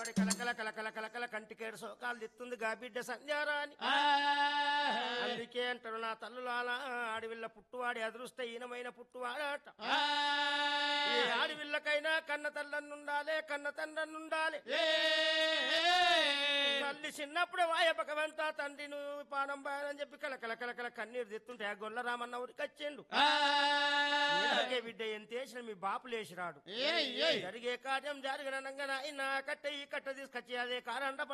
వాడి కలకల కలకల కలకల కంటికేడు సోకాలు దిత్తుంది గా బిడ్డ సంధ్యారాని అందుకే అంటారు నా తల్లులాల ఆడవిల్ల పుట్టువాడి అదృష్ట హీనమైన పుట్టువాడాట ఏ ఆడవిల్లకైనా కన్న తల్లన్నుండాలే కన్న తండ్రన్నుండాలి తల్లి చిన్నప్పుడే వాయ భగవంతా తండ్రి నువ్వు పానం బాయని చెప్పి కలకల కలకల కన్నీరు దిత్తుంటే ఆ గొల్ల రామన్న ఊరికి వచ్చిండు ఇలాగే బిడ్డ ఎంత వేసిన మీ బాపు లేచిరాడు జరిగే కార్యం జరగనగా నాయన కట్ట ఈ కట్ట తీసుకొచ్చి అదే కారండ